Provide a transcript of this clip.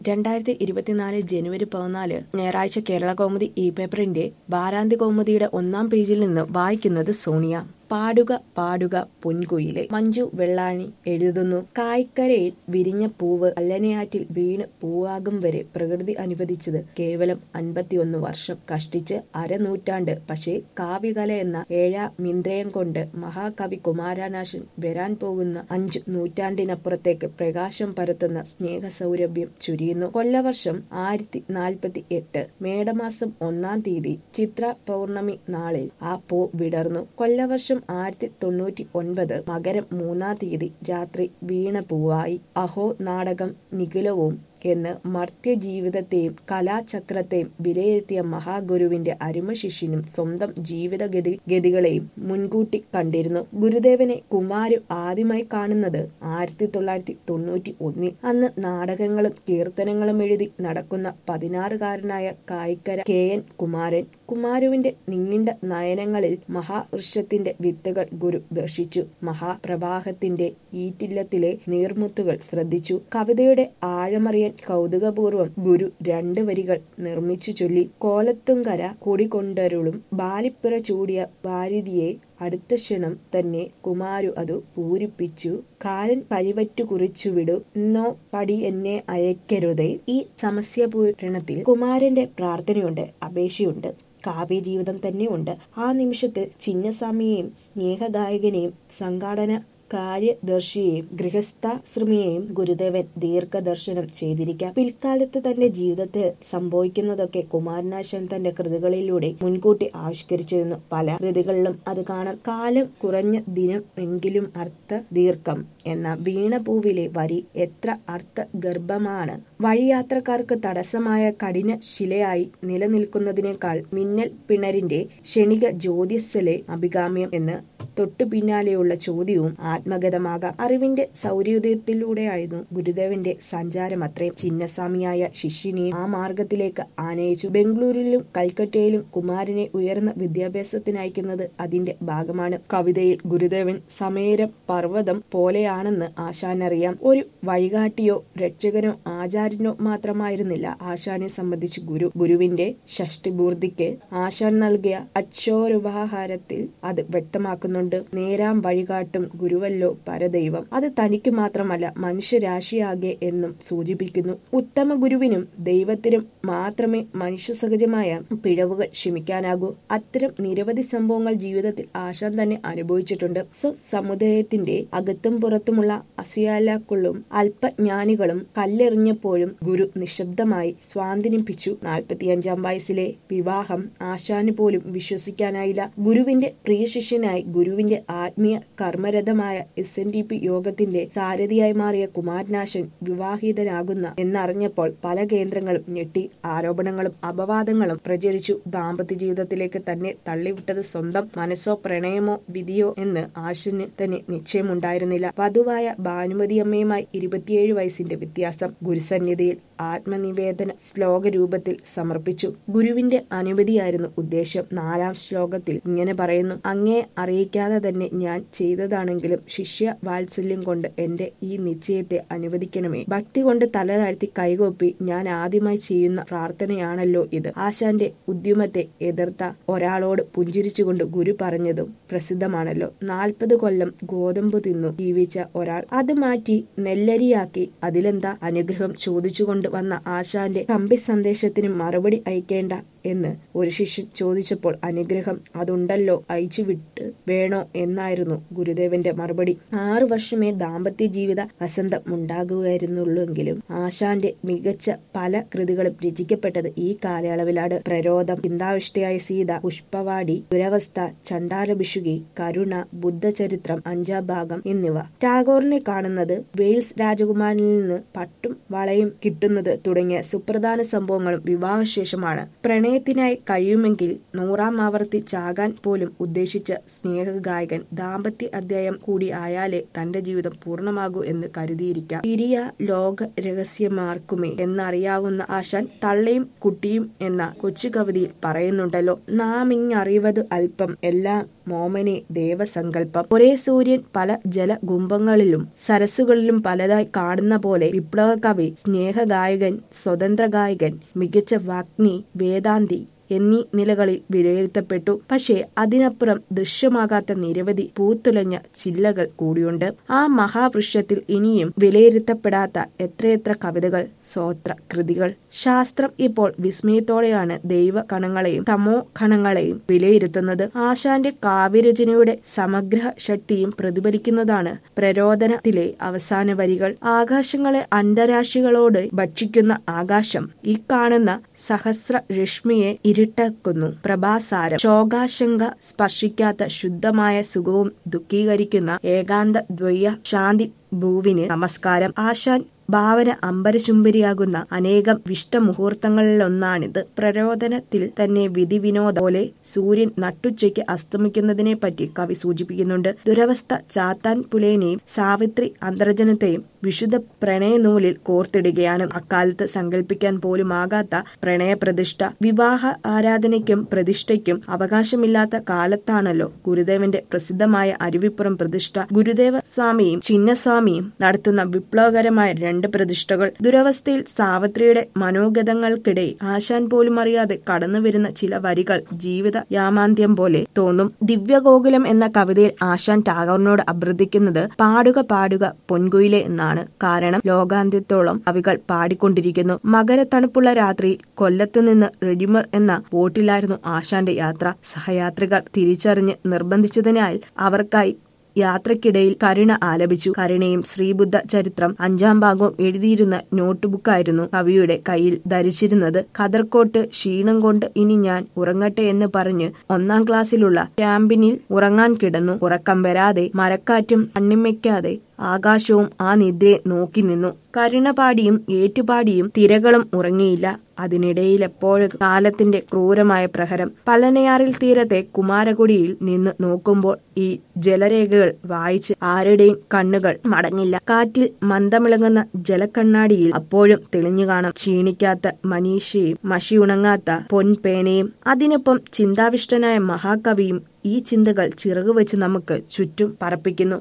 രണ്ടായിരത്തി ഇരുപത്തിനാല് ജനുവരി പതിനാല് ഞായറാഴ്ച കേരള കൗമുദി ഇ പേപ്പറിന്റെ വാരാന്ത്യ കൗമുദിയുടെ ഒന്നാം പേജിൽ നിന്ന് വായിക്കുന്നത് സോണിയ പാടുക പാടുക പൊൻകുയിലെ മഞ്ജു വെള്ളാണി എഴുതുന്നു കായ്ക്കരയിൽ വിരിഞ്ഞ പൂവ് അല്ലനയാറ്റിൽ വീണ് പൂവാകും വരെ പ്രകൃതി അനുവദിച്ചത് കേവലം അൻപത്തിയൊന്ന് വർഷം കഷ്ടിച്ച് അരനൂറ്റാണ്ട് പക്ഷേ കാവ്യകല എന്ന ഏഴാം മിന്ദ്രയം കൊണ്ട് മഹാകവി കുമാരനാശൻ വരാൻ പോകുന്ന അഞ്ചു നൂറ്റാണ്ടിനപ്പുറത്തേക്ക് പ്രകാശം പരത്തുന്ന സ്നേഹസൗരഭ്യം ചുരിയുന്നു കൊല്ലവർഷം ആയിരത്തി നാൽപ്പത്തി എട്ട് മേടമാസം ഒന്നാം തീയതി ചിത്ര പൗർണമി നാളിൽ ആ പൂ വിടർന്നു കൊല്ലവർഷം ആയിരത്തി തൊണ്ണൂറ്റി ഒൻപത് മകരം മൂന്നാം തീയതി രാത്രി വീണ പൂവായി അഹോ നാടകം നിഖിലവും എന്ന് മർത്യജീവിതത്തെയും കലാചക്രത്തെയും വിലയിരുത്തിയ മഹാഗുരുവിന്റെ അരുമശിഷ്യനും സ്വന്തം ജീവിതഗതി ഗതികളെയും മുൻകൂട്ടി കണ്ടിരുന്നു ഗുരുദേവനെ കുമാരു ആദ്യമായി കാണുന്നത് ആയിരത്തി തൊള്ളായിരത്തി തൊണ്ണൂറ്റി ഒന്നിൽ അന്ന് നാടകങ്ങളും കീർത്തനങ്ങളും എഴുതി നടക്കുന്ന പതിനാറുകാരനായ കായിക്കര കെ എൻ കുമാരൻ കുമാരുവിന്റെ നീണ്ട നയനങ്ങളിൽ മഹാവൃക്ഷത്തിന്റെ വിത്തുകൾ ഗുരു ദർശിച്ചു മഹാപ്രവാഹത്തിന്റെ ഈറ്റില്ലത്തിലെ നീർമുത്തുകൾ ശ്രദ്ധിച്ചു കവിതയുടെ ആഴമറിയാൻ കൗതുകപൂർവം ഗുരു രണ്ട് വരികൾ നിർമ്മിച്ചു ചൊല്ലി കോലത്തുങ്കര കുടികൊണ്ടരുളും ബാലിപ്പിറ ചൂടിയ ഭാരതിയെ അടുത്ത ക്ഷണം തന്നെ കുമാരു അത് പൂരിപ്പിച്ചു കാലൻ പരിവറ്റു കുറിച്ചു വിടു എന്നോ പടി എന്നെ അയക്കരുതേ ഈ സമസ്യപൂരണത്തിൽ കുമാരന്റെ പ്രാർത്ഥനയുണ്ട് അപേക്ഷയുണ്ട് കാവ്യജീവിതം തന്നെയുണ്ട് ആ നിമിഷത്തിൽ ചിന്നസ്വാമിയെയും സ്നേഹഗായകനെയും സംഘാടന കാര്യദർശിയെയും ഗൃഹസ്ഥാശ്രമിയെയും ഗുരുദേവൻ ദീർഘദർശനം ചെയ്തിരിക്കാം പിൽക്കാലത്ത് തന്റെ ജീവിതത്തിൽ സംഭവിക്കുന്നതൊക്കെ കുമാരനാശൻ തന്റെ കൃതികളിലൂടെ മുൻകൂട്ടി ആവിഷ്കരിച്ചിരുന്നു പല കൃതികളിലും അത് കാണാം കാലം കുറഞ്ഞ ദിനം എങ്കിലും അർത്ഥ ദീർഘം എന്ന വീണപൂവിലെ വരി എത്ര അർത്ഥ ഗർഭമാണ് വഴിയാത്രക്കാർക്ക് തടസ്സമായ കഠിന ശിലയായി നിലനിൽക്കുന്നതിനേക്കാൾ മിന്നൽ പിണരിന്റെ ക്ഷണിക ജ്യോതിസ്സലെ അഭികാമ്യം എന്ന് തൊട്ടു പിന്നാലെയുള്ള ചോദ്യവും ആത്മഗതമാകാം അറിവിന്റെ സൗരയോദയത്തിലൂടെയായിരുന്നു ഗുരുദേവന്റെ സഞ്ചാരം അത്രയും ചിന്നസ്വാമിയായ ശിഷ്യനെ ആ മാർഗത്തിലേക്ക് ആനയിച്ചു ബംഗളൂരുവിലും കൽക്കട്ടയിലും കുമാരനെ ഉയർന്ന വിദ്യാഭ്യാസത്തിനയക്കുന്നത് അതിന്റെ ഭാഗമാണ് കവിതയിൽ ഗുരുദേവൻ സമേര പർവ്വതം പോലെയാണെന്ന് ആശാനറിയാം ഒരു വഴികാട്ടിയോ രക്ഷകനോ ആചാര്യനോ മാത്രമായിരുന്നില്ല ആശാനെ സംബന്ധിച്ച് ഗുരു ഗുരുവിന്റെ ഷഷ്ടിപൂർത്തിക്ക് ആശാൻ നൽകിയ അക്ഷോരുപഹാരത്തിൽ അത് വ്യക്തമാക്കുന്നുണ്ട് നേരാം വഴികാട്ടും ഗുരുവല്ലോ പരദൈവം അത് തനിക്ക് മാത്രമല്ല മനുഷ്യരാശിയാകെ എന്നും സൂചിപ്പിക്കുന്നു ഉത്തമ ഗുരുവിനും ദൈവത്തിനും മാത്രമേ മനുഷ്യ സഹജമായ പിഴവുകൾ ക്ഷമിക്കാനാകൂ അത്തരം നിരവധി സംഭവങ്ങൾ ജീവിതത്തിൽ ആശാൻ തന്നെ അനുഭവിച്ചിട്ടുണ്ട് സ്വസമുദായത്തിന്റെ അകത്തും പുറത്തുമുള്ള അസിയാലാക്കുള്ളും അല്പജ്ഞാനികളും കല്ലെറിഞ്ഞപ്പോഴും ഗുരു നിശബ്ദമായി സ്വാന്തനിപ്പിച്ചു നാൽപ്പത്തിയഞ്ചാം വയസ്സിലെ വിവാഹം ആശാന് പോലും വിശ്വസിക്കാനായില്ല ഗുരുവിന്റെ പ്രിയ ശിഷ്യനായി ഗുരുവിന്റെ ആത്മീയ കർമ്മരഥമായ എസ് എൻ ഡി പി യോഗത്തിന്റെ സാരഥിയായി മാറിയ കുമാരനാശൻ വിവാഹിതനാകുന്ന എന്നറിഞ്ഞപ്പോൾ പല കേന്ദ്രങ്ങളും ഞെട്ടി ആരോപണങ്ങളും അപവാദങ്ങളും പ്രചരിച്ചു ദാമ്പത്യ ജീവിതത്തിലേക്ക് തന്നെ തള്ളിവിട്ടത് സ്വന്തം മനസ്സോ പ്രണയമോ വിധിയോ എന്ന് ആശന് തന്നെ നിശ്ചയമുണ്ടായിരുന്നില്ല വധുവായ ഭാനുമതിയമ്മയുമായി ഇരുപത്തിയേഴ് വയസ്സിന്റെ വ്യത്യാസം ഗുരുസന്നിധിയിൽ ആത്മനിവേദന ശ്ലോക രൂപത്തിൽ സമർപ്പിച്ചു ഗുരുവിന്റെ അനുമതിയായിരുന്നു ഉദ്ദേശം നാലാം ശ്ലോകത്തിൽ ഇങ്ങനെ പറയുന്നു അങ്ങേ അറിയിക്കാതെ തന്നെ ഞാൻ ചെയ്തതാണെങ്കിലും ശിഷ്യ വാത്സല്യം കൊണ്ട് എന്റെ ഈ നിശ്ചയത്തെ അനുവദിക്കണമേ ഭക്തി കൊണ്ട് തല താഴ്ത്തി കൈകൊപ്പി ഞാൻ ആദ്യമായി ചെയ്യുന്ന പ്രാർത്ഥനയാണല്ലോ ഇത് ആശാന്റെ ഉദ്യമത്തെ എതിർത്ത ഒരാളോട് പുഞ്ചിരിച്ചുകൊണ്ട് ഗുരു പറഞ്ഞതും പ്രസിദ്ധമാണല്ലോ നാൽപ്പത് കൊല്ലം ഗോതമ്പ് തിന്നു ജീവിച്ച ഒരാൾ അത് മാറ്റി നെല്ലരിയാക്കി അതിലെന്താ അനുഗ്രഹം ചോദിച്ചുകൊണ്ട് വന്ന ആശാന്റെ കമ്പി സന്ദേശത്തിന് മറുപടി അയക്കേണ്ട എന്ന് ഒരു ശിഷ്യൻ ചോദിച്ചപ്പോൾ അനുഗ്രഹം അതുണ്ടല്ലോ അയച്ചുവിട്ട് വേണോ എന്നായിരുന്നു ഗുരുദേവന്റെ മറുപടി ആറു വർഷമേ ദാമ്പത്യ ജീവിത വസന്തം ഉണ്ടാകുകയായിരുന്നുള്ളൂവെങ്കിലും ആശാന്റെ മികച്ച പല കൃതികളും രചിക്കപ്പെട്ടത് ഈ കാലയളവിലാണ് പ്രരോധം ചിന്താവിഷ്ടയായ സീത പുഷ്പവാടി ദുരവസ്ഥ ചണ്ടാലഭിഷുകി കരുണ ബുദ്ധചരിത്രം അഞ്ചാം ഭാഗം എന്നിവ ടാഗോറിനെ കാണുന്നത് വെയിൽസ് രാജകുമാരനിൽ നിന്ന് പട്ടും വളയും കിട്ടുന്നത് തുടങ്ങിയ സുപ്രധാന സംഭവങ്ങളും വിവാഹശേഷമാണ് പ്രണയത്തിനായി കഴിയുമെങ്കിൽ നൂറാം ആവർത്തി ചാകാൻ പോലും ഉദ്ദേശിച്ച സ്നേഹഗായകൻ ദാമ്പത്യ അധ്യായം കൂടി ആയാലേ തന്റെ ജീവിതം പൂർണ്ണമാകൂ എന്ന് കരുതിയിരിക്കാം തിരിയ ലോക രഹസ്യമാർക്കുമേ എന്നറിയാവുന്ന ആശാൻ തള്ളയും കുട്ടിയും എന്ന കൊച്ചു കവിതയിൽ പറയുന്നുണ്ടല്ലോ നാം ഇങ്ങറിവത് അല്പം എല്ലാം മോമനെ ദേവസങ്കല്പം ഒരേ സൂര്യൻ പല ജലഗുംബങ്ങളിലും സരസ്സുകളിലും പലതായി കാണുന്ന പോലെ വിപ്ലവ കവി സ്നേഹഗായകൻ സ്വതന്ത്ര ഗായകൻ മികച്ച വാഗ്മി വേദാന്തി എന്നീ നിലകളിൽ വിലയിരുത്തപ്പെട്ടു പക്ഷേ അതിനപ്പുറം ദൃശ്യമാകാത്ത നിരവധി പൂത്തുലഞ്ഞ ചില്ലകൾ കൂടിയുണ്ട് ആ മഹാവൃക്ഷത്തിൽ ഇനിയും വിലയിരുത്തപ്പെടാത്ത എത്രയെത്ര കവിതകൾ സ്വോത്ര കൃതികൾ ശാസ്ത്രം ഇപ്പോൾ വിസ്മയത്തോടെയാണ് ദൈവ കണങ്ങളെയും തമോ കണങ്ങളെയും വിലയിരുത്തുന്നത് ആശാന്റെ കാവ്യരചനയുടെ സമഗ്ര ശക്തിയും പ്രതിഫലിക്കുന്നതാണ് പ്രരോദനത്തിലെ അവസാന വരികൾ ആകാശങ്ങളെ അണ്ടരാശികളോട് ഭക്ഷിക്കുന്ന ആകാശം ഈ കാണുന്ന സഹസ്ര രശ്മിയെ ഇരുട്ടാക്കുന്നു പ്രഭാസാരം ശോകാശങ്ക സ്പർശിക്കാത്ത ശുദ്ധമായ സുഖവും ദുഃഖീകരിക്കുന്ന ഏകാന്ത ദ്വയ ശാന്തി ഭൂവിന് നമസ്കാരം ആശാൻ ഭാവന അമ്പരചുംബരിയാകുന്ന അനേകം വിഷ്ടമുഹൂർത്തങ്ങളിലൊന്നാണിത് പ്രരോദനത്തിൽ തന്നെ വിധി വിനോദ പോലെ സൂര്യൻ നട്ടുച്ചയ്ക്ക് അസ്തമിക്കുന്നതിനെ പറ്റി കവി സൂചിപ്പിക്കുന്നുണ്ട് ദുരവസ്ഥ ചാത്താൻ പുലേനെയും സാവിത്രി അന്തർജനത്തെയും വിശുദ്ധ പ്രണയനൂലിൽ കോർത്തിടുകയാണ് അക്കാലത്ത് സങ്കല്പിക്കാൻ പോലുമാകാത്ത പ്രണയപ്രതിഷ്ഠ വിവാഹ ആരാധനയ്ക്കും പ്രതിഷ്ഠയ്ക്കും അവകാശമില്ലാത്ത കാലത്താണല്ലോ ഗുരുദേവന്റെ പ്രസിദ്ധമായ അരുവിപ്പുറം പ്രതിഷ്ഠ ഗുരുദേവ സ്വാമിയും ചിന്നസ്വാമിയും നടത്തുന്ന വിപ്ലവകരമായ രണ്ട് പ്രതിഷ്ഠകൾ ദുരവസ്ഥയിൽ സാവിത്രിയുടെ മനോഗതങ്ങൾക്കിടെ ആശാൻ പോലും അറിയാതെ കടന്നുവരുന്ന ചില വരികൾ ജീവിത യാമാന്ത്യം പോലെ തോന്നും ദിവ്യഗോകുലം എന്ന കവിതയിൽ ആശാൻ ടാഗോറിനോട് അഭ്യർത്ഥിക്കുന്നത് പാടുക പാടുക പൊൻകുയിലെ എന്നാണ് കാരണം ലോകാന്ത്യത്തോളം കവികൾ പാടിക്കൊണ്ടിരിക്കുന്നു മകരത്തണുപ്പുള്ള രാത്രിയിൽ കൊല്ലത്ത് നിന്ന് റെഡിമർ എന്ന ബോട്ടിലായിരുന്നു ആശാന്റെ യാത്ര സഹയാത്രികർ തിരിച്ചറിഞ്ഞ് നിർബന്ധിച്ചതിനാൽ അവർക്കായി യാത്രക്കിടയിൽ കരുണ ആലപിച്ചു കരുണയും ശ്രീബുദ്ധ ചരിത്രം അഞ്ചാം ഭാഗവും എഴുതിയിരുന്ന നോട്ട്ബുക്കായിരുന്നു കവിയുടെ കയ്യിൽ ധരിച്ചിരുന്നത് കതർക്കോട്ട് ക്ഷീണം കൊണ്ട് ഇനി ഞാൻ ഉറങ്ങട്ടെ എന്ന് പറഞ്ഞ് ഒന്നാം ക്ലാസ്സിലുള്ള ക്യാമ്പിനിൽ ഉറങ്ങാൻ കിടന്നു ഉറക്കം വരാതെ മരക്കാറ്റും കണ്ണിമയ്ക്കാതെ ആകാശവും ആ നിദ്രയെ നോക്കി നിന്നു കരുണ പാടിയും ഏറ്റുപാടിയും തിരകളും ഉറങ്ങിയില്ല അതിനിടയിൽ എപ്പോഴും കാലത്തിന്റെ ക്രൂരമായ പ്രഹരം പലനയാറിൽ തീരത്തെ കുമാരകുടിയിൽ നിന്ന് നോക്കുമ്പോൾ ഈ ജലരേഖകൾ വായിച്ച് ആരുടെയും കണ്ണുകൾ മടങ്ങില്ല കാറ്റിൽ മന്ദമിളങ്ങുന്ന ജലക്കണ്ണാടിയിൽ അപ്പോഴും തെളിഞ്ഞു കാണാം ക്ഷീണിക്കാത്ത മനീഷയും മഷിയുണങ്ങാത്ത പൊൻപേനയും അതിനൊപ്പം ചിന്താവിഷ്ടനായ മഹാകവിയും ഈ ചിന്തകൾ ചിറകുവെച്ച് നമുക്ക് ചുറ്റും പറപ്പിക്കുന്നു